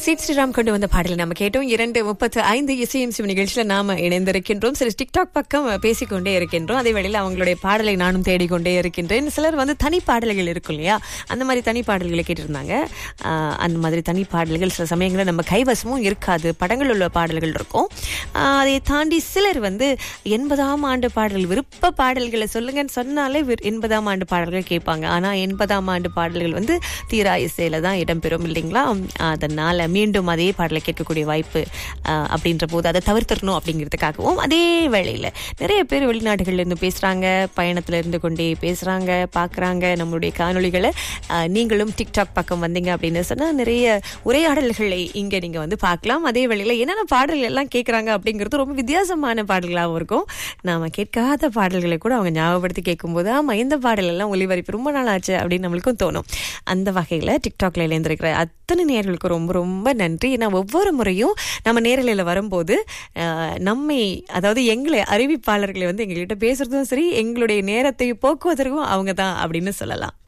seat Sriram கொண்டு வந்த பாடலை நம்ம கேட்டோம் இரண்டு முப்பத்து ஐந்து இசையும் சிவ நிகழ்ச்சியில நாம இணைந்திருக்கின்றோம் சரி டிக்டாக் பக்கம் பேசிக்கொண்டே இருக்கின்றோம் அதே வேளையில் அவங்களுடைய பாடலை நானும் தேடிக்கொண்டே இருக்கின்றேன் சிலர் வந்து தனி பாடல்கள் இருக்கும் இல்லையா அந்த மாதிரி தனி பாடல்களை கேட்டிருந்தாங்க ஆஹ் அந்த மாதிரி தனி பாடல்கள் சில சமயங்களில் நம்ம கைவசமும் இருக்காது படங்கள் உள்ள பாடல்கள் இருக்கும் ஆஹ் அதை தாண்டி சிலர் வந்து எண்பதாம் ஆண்டு பாடல் விருப்ப பாடல்களை சொல்லுங்கன்னு சொன்னாலே விரு- எண்பதாம் ஆண்டு பாடல்கள் கேட்பாங்க ஆனா எண்பதாம் ஆண்டு பாடல்கள் வந்து தீரா இசையில தான் இடம்பெறும் இல்லைங்களா அதனால மீண்டும் அதே பாடலை கேட்கக்கூடிய வாய்ப்பு ஆஹ், அப்படின்ற போது அதை தவிர்த்திடணும் அப்படிங்கிறதுக்காகவும் அதே வேளையில நிறைய பேர் வெளிநாடுகள்ல இருந்து பேசுறாங்க பயணத்துல இருந்து கொண்டே பேசுறாங்க பாக்குறாங்க நம்மளுடைய காணொளிகளை ஆஹ், நீங்களும் டிக்டாக் பக்கம் வந்தீங்க அப்படின்னு சொன்னா நிறைய உரையாடல்களை இங்க நீங்க வந்து பார்க்கலாம் அதே வேளையில என்னென்ன பாடல்கள் எல்லாம் கேட்கறாங்க அப்படிங்கிறது ரொம்ப வித்தியாசமான பாடல்களாகவும் இருக்கும் நாம கேட்காத பாடல்களை கூட அவங்க ஞாபகப்படுத்தி கேட்கும்போது ஆமா இந்த பாடல் எல்லாம் ஒளிபரப்பி ரொம்ப நாள் ஆச்சு அப்படின்னு நம்மளுக்கும் தோணும் அந்த வகையில டிக்டாக்ல இணைந்திருக்கிற அத்தனை நேர்களுக்கு ரொம்ப ரொம்ப நன்றி ஏன்னா ஒவ்வொரு முறையும் நம்ம நேரலையில வரும்போது அஹ், நம்மை அதாவது எங்களை அறிவிப்பாளர்களை வந்து எங்ககிட்ட பேசுறதும் சரி எங்களுடைய நேரத்தை போக்குவதற்கும் அவங்க தான் அப்படின்னு சொல்லலாம்